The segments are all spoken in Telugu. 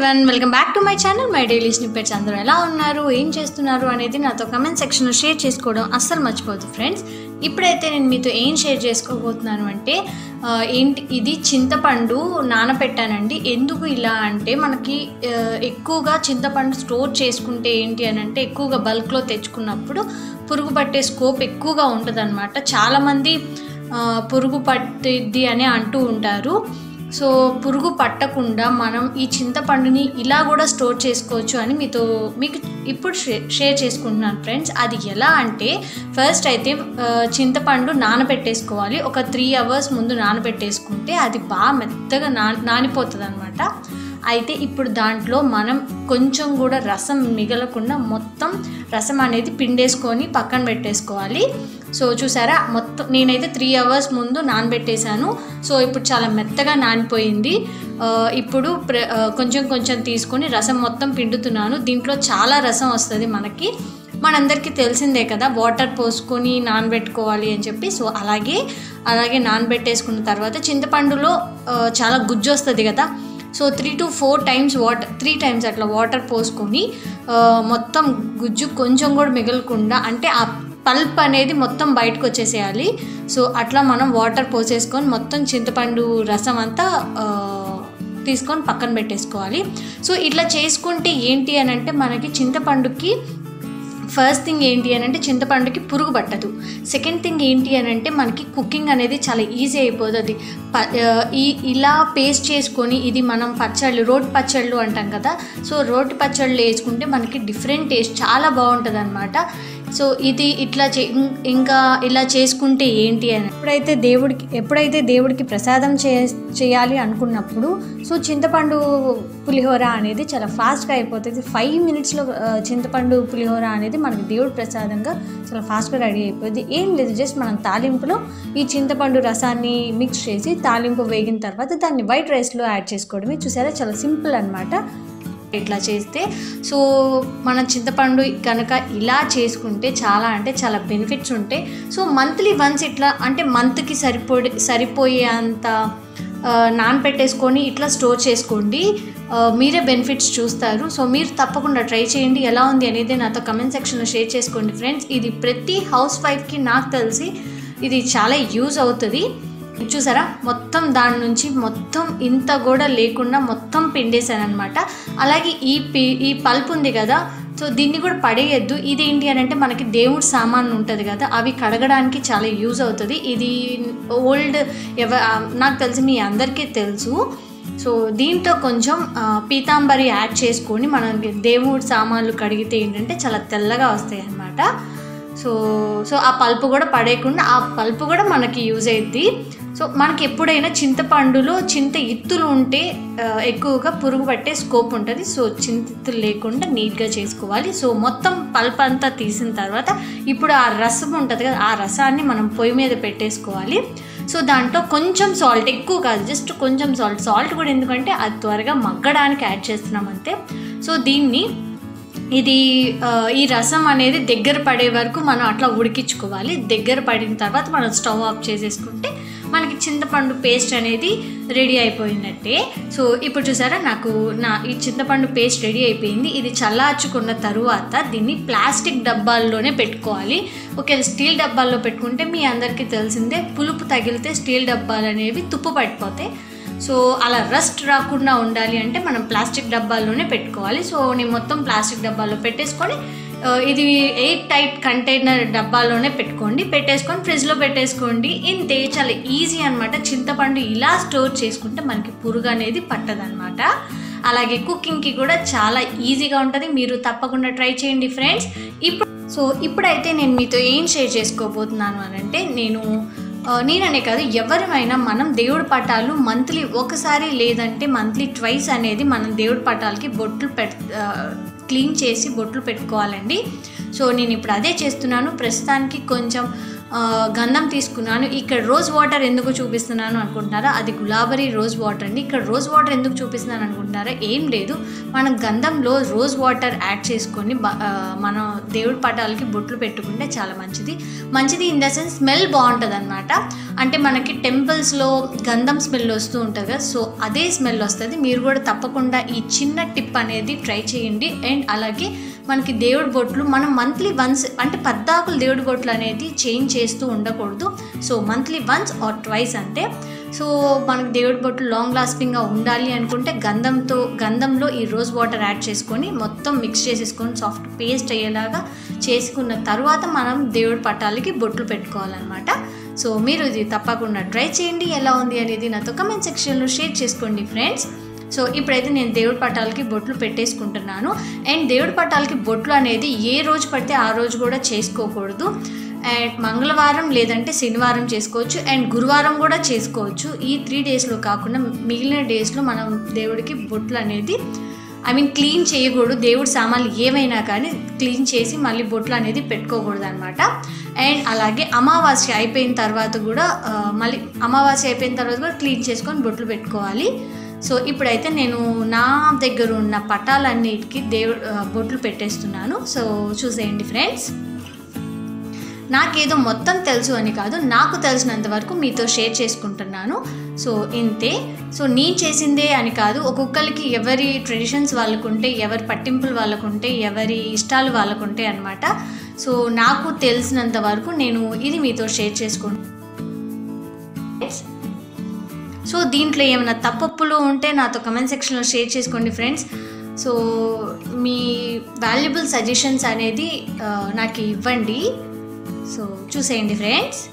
everyone welcome back to my channel my daily snippets అందరూ ఎలా ఉన్నారు ఏం చేస్తున్నారు అనేది నాతో కమెంట్ సెక్షన్లో షేర్ చేసుకోవడం అస్సలు మర్చిపోద్దు ఫ్రెండ్స్ ఇప్పుడైతే నేను మీతో ఏం షేర్ చేసుకోబోతున్నాను అంటే ఆ, ఏంటి ఇది చింతపండు నానపెట్టానండి ఎందుకు ఇలా అంటే మనకి ఆ, ఎక్కువగా చింతపండు స్టోర్ చేసుకుంటే ఏంటి అని అంటే ఎక్కువగా బల్క్లో తెచ్చుకున్నప్పుడు పురుగు పట్టే స్కోప్ ఎక్కువగా ఉంటుంది చాలామంది ఆ, పురుగు పట్టిద్ది అని అంటూ ఉంటారు సో పురుగు పట్టకుండా మనం ఈ చింతపండుని ఇలా కూడా స్టోర్ చేసుకోవచ్చు అని మీతో మీకు ఇప్పుడు షే- షేర్ చేసుకుంటున్నాను ఫ్రెండ్స్ అది ఎలా అంటే ఫస్ట్ అయితే ఆ, చింతపండు నానబెట్టేసుకోవాలి ఒక త్రీ అవర్స్ ముందు నానబెట్టేసుకుంటే అది బాగా మెత్తగా నా నానిపోతుంది అనమాట అయితే ఇప్పుడు దాంట్లో మనం కొంచెం కూడా రసం మిగలకుండా మొత్తం రసం అనేది పిండేసుకొని పక్కన పెట్టేసుకోవాలి సో చూసారా మొత్తం నేనైతే త్రీ అవర్స్ ముందు నానబెట్టేశాను సో ఇప్పుడు చాలా మెత్తగా నానిపోయింది ఆ, ఇప్పుడు ప్ర- ఆ, కొంచెం కొంచెం తీసుకొని రసం మొత్తం పిండుతున్నాను దీంట్లో చాలా రసం వస్తుంది మనకి మనందరికీ తెలిసిందే కదా వాటర్ పోసుకొని నానబెట్టుకోవాలి అని చెప్పి సో అలాగే అలాగే నానబెట్టేసుకున్న తర్వాత చింతపండులో ఆ, చాలా గుజ్జు వస్తుంది కదా so three to four times water three times అట్లా వాటర్ పోసుకొని ఆ, మొత్తం గుజ్జు కొంచెం కూడా మిగలకుండా అంటే ఆ పల్ప్ అనేది మొత్తం బయటకు వచ్చేసేయాలి సో అట్లా మనం వాటర్ పోసేసుకొని మొత్తం చింతపండు రసం అంతా ఆ, తీసుకొని పక్కన పెట్టేసుకోవాలి సో ఇట్లా చేసుకుంటే ఏంటి అని అంటే మనకి చింతపండుకి ఫస్ట్ థింగ్ ఏంటి అని అంటే చింతపండుకి పురుగు పట్టదు సెకండ్ థింగ్ ఏంటి అని అంటే మనకి కుకింగ్ అనేది చాలా ఈజీ అయిపోతుంది ప ఆ, ఈ ఇలా పేస్ట్ చేసుకొని ఇది మనం పచ్చళ్ళు రోటి పచ్చళ్ళు అంటాం కదా సో రోటి పచ్చళ్ళు వేసుకుంటే మనకి డిఫరెంట్ టేస్ట్ చాలా బాగుంటుంది అనమాట సో ఇది ఇట్లా చే ఇం- ఇంకా ఇలా చేసుకుంటే ఏంటి అని ఎప్పుడైతే దేవుడికి ఎప్పుడైతే దేవుడికి ప్రసాదం చే చేయాలి అనుకున్నప్పుడు సో చింతపండు పులిహోర అనేది చాలా ఫాస్ట్గా అయిపోతుంది ఫైవ్ మినిట్స్లో చింతపండు పులిహోర అనేది మనకి దేవుడి ప్రసాదంగా చాలా ఫాస్ట్గా రెడీ అయిపోతుంది ఏం లేదు జస్ట్ మనం తాలింపులో ఈ చింతపండు రసాన్ని మిక్స్ చేసి తాలింపు వేగిన తర్వాత దాన్ని వైట్ రైస్లో యాడ్ చేసుకోవడమే చూసారా చాలా సింపుల్ అనమాట ఇట్లా చేస్తే సో మన చింతపండు కనుక ఇలా చేసుకుంటే చాలా అంటే చాలా బెనిఫిట్స్ ఉంటాయి సో మంత్లీ వన్స్ ఇట్లా అంటే మంత్కి సరిపోయే సరిపోయే అంత ఆ, నానపెట్టేసుకొని ఇట్లా స్టోర్ చేసుకోండి ఆ, మీరే బెనిఫిట్స్ చూస్తారు సో మీరు తప్పకుండా ట్రై చేయండి ఎలా ఉంది అనేది నాతో కమెంట్ సెక్షన్లో షేర్ చేసుకోండి ఫ్రెండ్స్ ఇది ప్రతి హౌస్ వైఫ్కి నాకు తెలిసి ఇది చాలా యూజ్ అవుతుంది చూసారా మొత్తం దాని నుంచి మొత్తం ఇంత కూడా లేకుండా మొత్తం పిండేశాను అనమాట అలాగే ఈ పి ఈ పల్ప్ ఉంది కదా సో దీన్ని కూడా పడేయద్దు ఇదేంటి అని అంటే మనకి దేవుడి సామాన్ ఉంటుంది కదా అవి కడగడానికి చాలా యూజ్ అవుతుంది ఇది ఓల్డ్ ఎవ నాకు తెలిసి మీ అందరికీ తెలుసు సో దీంతో కొంచెం ఆ, పీతాంబరి యాడ్ చేసుకొని మనం దేవుడి సామాన్లు కడిగితే ఏంటంటే చాలా తెల్లగా వస్తాయి అన్నమాట సో సో ఆ పల్పు కూడా పడేయకుండా ఆ పల్పు కూడా మనకి యూజ్ అయ్యిద్ది సో మనకి ఎప్పుడైనా చింతపండులో చింత ఇత్తులు ఉంటే ఆ, ఎక్కువగా పురుగు పట్టే స్కోప్ ఉంటుంది సో చింత ఇత్తులు లేకుండా నీట్గా చేసుకోవాలి సో మొత్తం పల్ప్ అంతా తీసిన తర్వాత ఇప్పుడు ఆ రసం ఉంటుంది కదా ఆ రసాన్ని మనం పొయ్యి మీద పెట్టేసుకోవాలి సో దాంట్లో కొంచెం సాల్ట్ ఎక్కువ కాదు జస్ట్ కొంచెం సాల్ట్ సాల్ట్ కూడా ఎందుకంటే అది త్వరగా మగ్గడానికి యాడ్ చేస్తున్నాం అంతే సో దీన్ని ఇది ఆ, ఈ రసం అనేది దగ్గర పడే వరకు మనం అట్లా ఉడికించుకోవాలి దగ్గర పడిన తర్వాత మనం స్టవ్ ఆఫ్ చేసేసుకుంటే మనకి చింతపండు పేస్ట్ అనేది రెడీ అయిపోయినట్టే సో ఇప్పుడు చూసారా నాకు నా ఈ చింతపండు పేస్ట్ రెడీ అయిపోయింది ఇది చల్లార్చుకున్న తరువాత దీన్ని ప్లాస్టిక్ డబ్బాల్లోనే పెట్టుకోవాలి ఒకవేళ స్టీల్ డబ్బాల్లో పెట్టుకుంటే మీ అందరికీ తెలిసిందే పులుపు తగిలితే స్టీల్ డబ్బాలు అనేవి తుప్పు పడిపోతాయి సో అలా రస్ట్ రాకుండా ఉండాలి అంటే మనం ప్లాస్టిక్ డబ్బాల్లోనే పెట్టుకోవాలి సో నేను మొత్తం ప్లాస్టిక్ డబ్బాల్లో పెట్టేసుకొని ఆ, ఇది ఎయిట్ టైట్ కంటైనర్ డబ్బాలోనే పెట్టుకోండి పెట్టేసుకొని ఫ్రిడ్జ్లో పెట్టేసుకోండి ఇంతే చాలా ఈజీ అనమాట చింతపండు ఇలా స్టోర్ చేసుకుంటే మనకి పురుగు అనేది పట్టదనమాట అలాగే కుకింగ్కి కూడా చాలా ఈజీగా ఉంటుంది మీరు తప్పకుండా ట్రై చేయండి ఫ్రెండ్స్ ఇప్పుడు సో ఇప్పుడైతే నేను మీతో ఏం షేర్ చేసుకోబోతున్నాను అని అంటే నేను ఆ, నేననే కాదు ఎవరిమైనా మనం దేవుడి పటాలు మంత్లీ ఒకసారి లేదంటే మంత్లీ ట్వైస్ అనేది మనం దేవుడి పటాలకి బొట్లు పెట్ ఆ, క్లీన్ చేసి బొట్లు పెట్టుకోవాలండి సో నేను ఇప్పుడు అదే చేస్తున్నాను ప్రస్తుతానికి కొంచెం ఆ, గంధం తీసుకున్నాను ఇక్కడ రోజ్ వాటర్ ఎందుకు చూపిస్తున్నాను అనుకుంటున్నారా అది గులాబరీ రోజ్ వాటర్ అండి ఇక్కడ రోజ్ వాటర్ ఎందుకు చూపిస్తున్నాను అనుకుంటున్నారా ఏం లేదు మనం గంధంలో రోజ్ వాటర్ యాడ్ చేసుకొని బ- ఆ, మనం దేవుడి పటాలకి బొట్లు పెట్టుకుంటే చాలా మంచిది మంచిది ఇన్ ద సెన్స్ స్మెల్ బాగుంటుంది అనమాట అంటే మనకి టెంపుల్స్లో గంధం స్మెల్ వస్తూ ఉంటుంది కదా సో అదే స్మెల్ వస్తుంది మీరు కూడా తప్పకుండా ఈ చిన్న టిప్ అనేది ట్రై చేయండి అండ్ అలాగే మనకి దేవుడి బొట్లు మనం మంత్లీ వన్స్ అంటే పద్దాకులు దేవుడి బొట్లు అనేది చేంజ్ చేస్తూ ఉండకూడదు so monthly once or twice అంతే సో మనకి దేవుడి బొట్లు లాంగ్ లాస్టింగ్గా ఉండాలి అనుకుంటే గంధంతో గంధంలో ఈ రోజ్ వాటర్ యాడ్ చేసుకొని మొత్తం మిక్స్ చేసేసుకొని సాఫ్ట్ పేస్ట్ అయ్యేలాగా చేసుకున్న తర్వాత మనం దేవుడి పటాలకి బొట్లు పెట్టుకోవాలన్నమాట సో మీరు ఇది తప్పకుండా ట్రై చేయండి ఎలా ఉంది అనేది నాతో కమెంట్ సెక్షన్లో షేర్ చేసుకోండి ఫ్రెండ్స్ సో ఇప్పుడైతే నేను దేవుడి పటాలకి బొట్లు పెట్టేసుకుంటున్నాను అండ్ దేవుడి పటాలకి బొట్లు అనేది ఏ రోజు పడితే ఆ రోజు కూడా చేసుకోకూడదు అండ్ మంగళవారం లేదంటే శనివారం చేసుకోవచ్చు అండ్ గురువారం కూడా చేసుకోవచ్చు ఈ త్రీ డేస్లో కాకుండా మిగిలిన డేస్లో మనం దేవుడికి బొట్లు అనేది ఐ మీన్ క్లీన్ చేయకూడదు దేవుడి సామాన్లు ఏమైనా కానీ క్లీన్ చేసి మళ్ళీ బొట్లు అనేది పెట్టుకోకూడదు అనమాట అండ్ అలాగే అమావాస్య అయిపోయిన తర్వాత కూడా ఆ, మళ్ళీ అమావాస్య అయిపోయిన తర్వాత కూడా క్లీన్ చేసుకొని బొట్లు పెట్టుకోవాలి సో ఇప్పుడైతే నేను నా దగ్గర ఉన్న పటాలన్నిటికీ దేవుడు ఆ, బొట్లు పెట్టేస్తున్నాను సో చూసేయండి ఫ్రెండ్స్ నాకేదో మొత్తం తెలుసు అని కాదు నాకు తెలిసినంత వరకు మీతో షేర్ చేసుకుంటున్నాను సో ఇంతే సో నేను చేసిందే అని కాదు ఒక్కొక్కరికి ఎవరి ట్రెడిషన్స్ వాళ్ళకుంటే ఎవరి పట్టింపులు వాళ్ళకుంటే ఎవరి ఇష్టాలు వాళ్ళకుంటే అనమాట సో నాకు తెలిసినంత వరకు నేను ఇది మీతో షేర్ చేసుకుంటాను సో దీంట్లో ఏమైనా తప్పప్పులు ఉంటే నాతో కమెంట్ సెక్షన్లో షేర్ చేసుకోండి ఫ్రెండ్స్ సో మీ వాల్యుబుల్ సజెషన్స్ అనేది ఆ, నాకు ఇవ్వండి సో చూసేయండి ఫ్రెండ్స్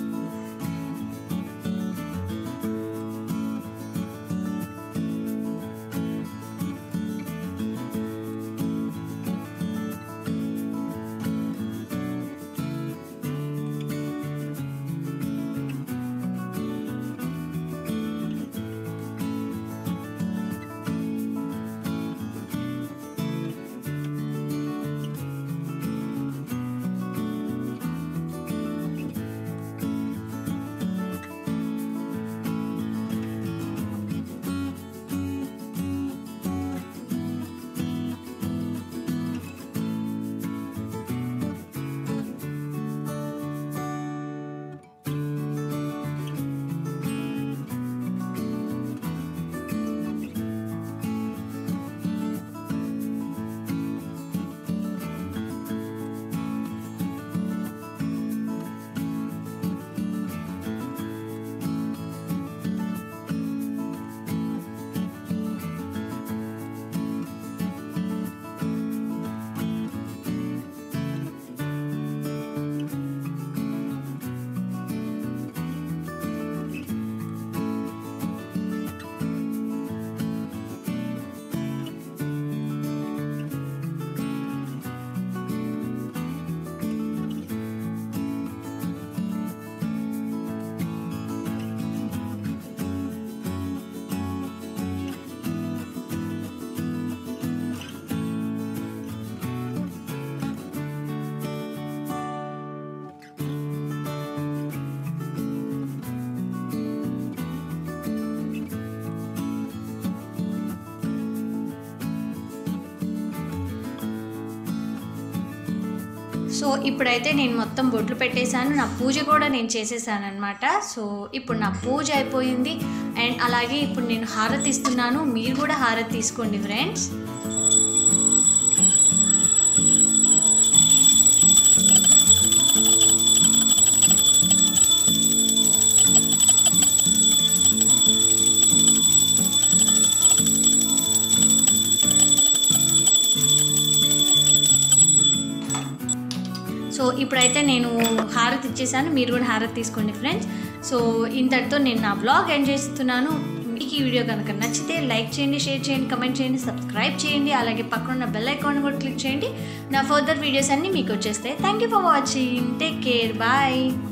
సో ఇప్పుడైతే నేను మొత్తం బొట్లు పెట్టేశాను నా పూజ కూడా నేను చేసేసాను అనమాట సో ఇప్పుడు నా పూజ అయిపోయింది అండ్ అలాగే ఇప్పుడు నేను హారతి ఇస్తున్నాను మీరు కూడా హారతి తీసుకోండి ఫ్రెండ్స్ సో ఇప్పుడైతే నేను హారతి ఇచ్చేసాను మీరు కూడా హారతి తీసుకోండి ఫ్రెండ్స్ సో ఇంతటితో నేను నా బ్లాగ్ ఎండ్ చేస్తున్నాను మీకు ఈ వీడియో కనుక నచ్చితే లైక్ చేయండి షేర్ చేయండి కమెంట్ చేయండి సబ్స్క్రైబ్ చేయండి అలాగే పక్కన ఉన్న బెల్ ఐకాన్ కూడా క్లిక్ చేయండి నా ఫర్దర్ వీడియోస్ అన్నీ మీకు వచ్చేస్తాయి thank you for watching take care bye